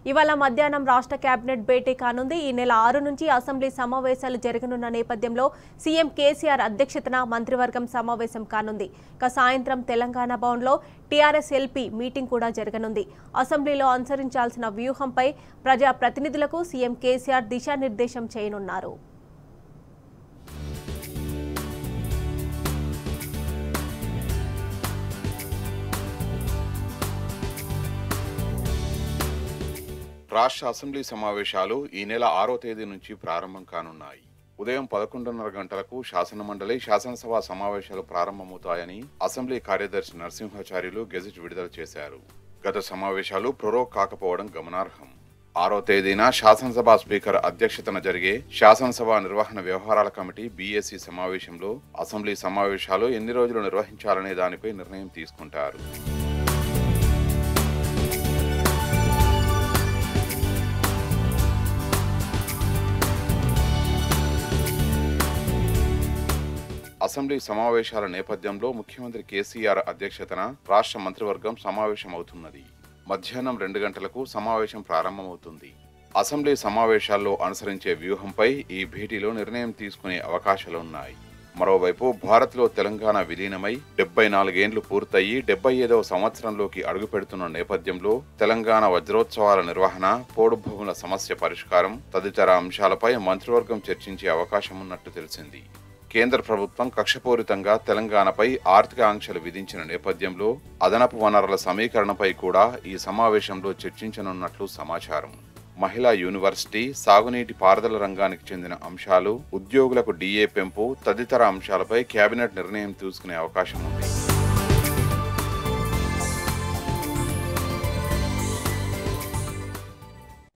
ఇవాళ మధ్యాహ్నం రాష్ట్ర కేబినెట్ భేటీ కానుంది ఈ నెల ఆరు నుంచి అసెంబ్లీ సమావేశాలు జరగనున్న నేపథ్యంలో సీఎం కేసీఆర్ అధ్యక్షతన మంత్రివర్గం సమావేశం కానుంది ఇక సాయంత్రం తెలంగాణ భవన్లో టీఆర్ఎస్ ఎల్పీ మీటింగ్ కూడా జరగనుంది అసెంబ్లీలో అనుసరించాల్సిన వ్యూహంపై ప్రజా ప్రతినిధులకు సీఎం కేసీఆర్ దిశానిర్దేశం చేయనున్నారు రాష్ట్ర అసెంబ్లీ సమావేశాలు ఈ నెల ఆరో తేదీ నుంచి ప్రారంభం కానున్నాయి ఉదయం పదకొండున్నర గంటలకు శాసనమండలి శాసనసభ సమావేశాలు ప్రారంభమవుతాయని అసెంబ్లీ కార్యదర్శి నరసింహాచార్యులు గెజెట్ విడుదల చేశారు గత సమావేశాలు ప్రొరోగ్ కాకపోవడం గమనార్హం ఆరో తేదీన శాసనసభ స్పీకర్ అధ్యక్షతన జరిగే శాసనసభ నిర్వహణ వ్యవహారాల కమిటీ బీఏసీ సమావేశంలో అసెంబ్లీ సమావేశాలు ఎన్ని రోజులు నిర్వహించాలనే దానిపై నిర్ణయం తీసుకుంటారు అసెంబ్లీ సమావేశాల నేపథ్యంలో ముఖ్యమంత్రి కేసీఆర్ అధ్యక్షతన రాష్ట్ర మంత్రివర్గం సమావేశమవుతున్నది మధ్యాహ్నం రెండు గంటలకు సమావేశం ప్రారంభమవుతుంది అసెంబ్లీ సమావేశాల్లో అనుసరించే వ్యూహంపై ఈ భేటీలో నిర్ణయం తీసుకునే అవకాశాలున్నాయి మరోవైపు భారత్లో తెలంగాణ విలీనమై డెబ్బై నాలుగేండ్లు పూర్తయి డెబ్బై ఐదవ సంవత్సరంలోకి అడుగుపెడుతున్న నేపథ్యంలో తెలంగాణ వజ్రోత్సవాల నిర్వహణ పోడు భూముల సమస్య పరిష్కారం తదితర అంశాలపై మంత్రివర్గం చర్చించే అవకాశం ఉన్నట్టు తెలిసింది కేంద్ర ప్రభుత్వం కక్షపూరితంగా తెలంగాణపై ఆర్థిక ఆంక్షలు విధించిన నేపథ్యంలో అదనపు వనరుల సమీకరణపై కూడా ఈ సమావేశంలో చర్చించనున్నట్లు సమాచారం మహిళా యూనివర్సిటీ సాగునీటి పారుదల రంగానికి చెందిన అంశాలు ఉద్యోగులకు డీఏ పెంపు తదితర అంశాలపై కేబినెట్ నిర్ణయం తీసుకునే అవకాశం ఉంది